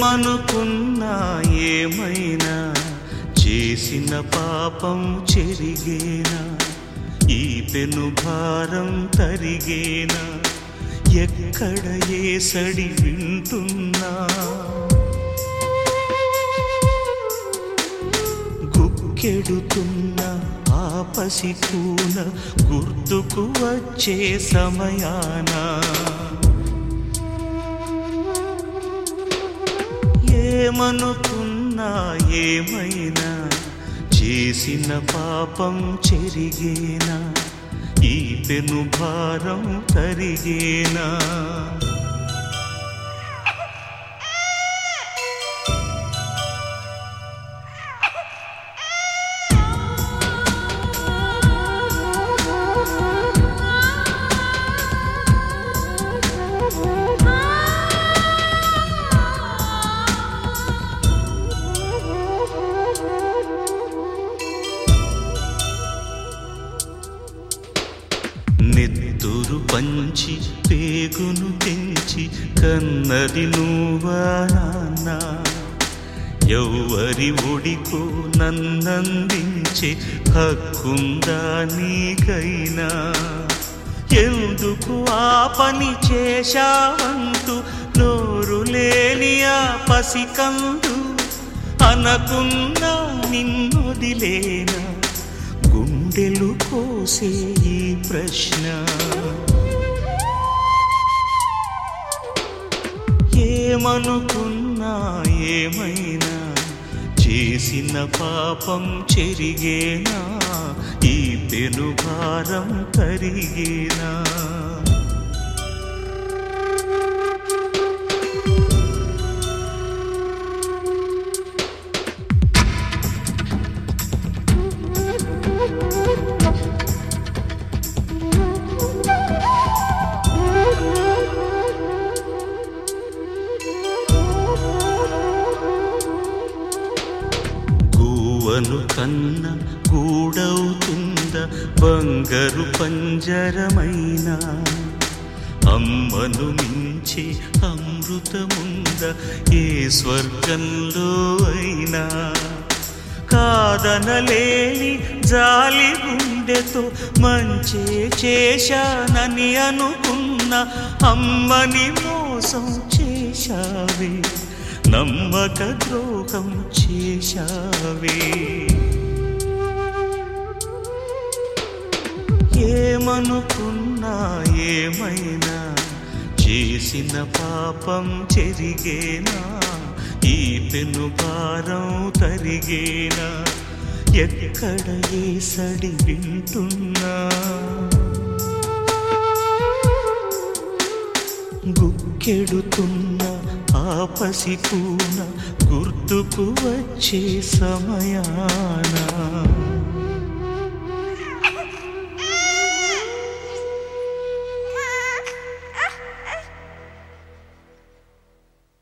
ఏమనుకున్నా ఏమైనా చేసిన పాపం చెరిగేనా ఈ పెను భారం తరిగేనా ఎక్కడ ఏ సడి వింటున్నా గుక్కెడుతున్న ఆ పసికూన గుర్తుకు వచ్చే సమయాన ఏమనుకున్నా ఏమైనా చేసిన పాపం చెరిగేనా ఈ పెను భారం తరిగేనా నెత్తురు పంచి పేగును తెంచి కన్నది నువ్వా నాన్న ఎవ్వరి ఒడికో నన్నందించే హక్కుందా నీకైనా ఎందుకు ఆ పని చేశావంటూ నోరు లేని ఆ పసికందు అనకున్నా నిన్నొదిలేనా గుండెలు కోసే ఈ ప్రశ్న ఏమనుకున్నా ఏమైనా చేసిన పాపం చెరిగేనా ఈ పెను భారం తరిగేనా గువ్వను కన్న గూడవుతుంద బంగారు పంజరమైనా అమ్మను మించి అమృతముంద ఏ స్వర్గంలో అయినా కాదనలేని జాలి గుండెతో మంచే చేశానని అనుకున్న అమ్మని మోసం చేశావే నమ్మక ద్రోహం చేశావే ఏమనుకున్నా ఏమైనా చేసిన పాపం చెరిగేనా ఈ పెను భారం తరిగేనా ఎక్కడ ఏ సడి వింటున్నా గుక్కెడుతున్న ఆ పసికూన గుర్తుకు వచ్చే సమయాన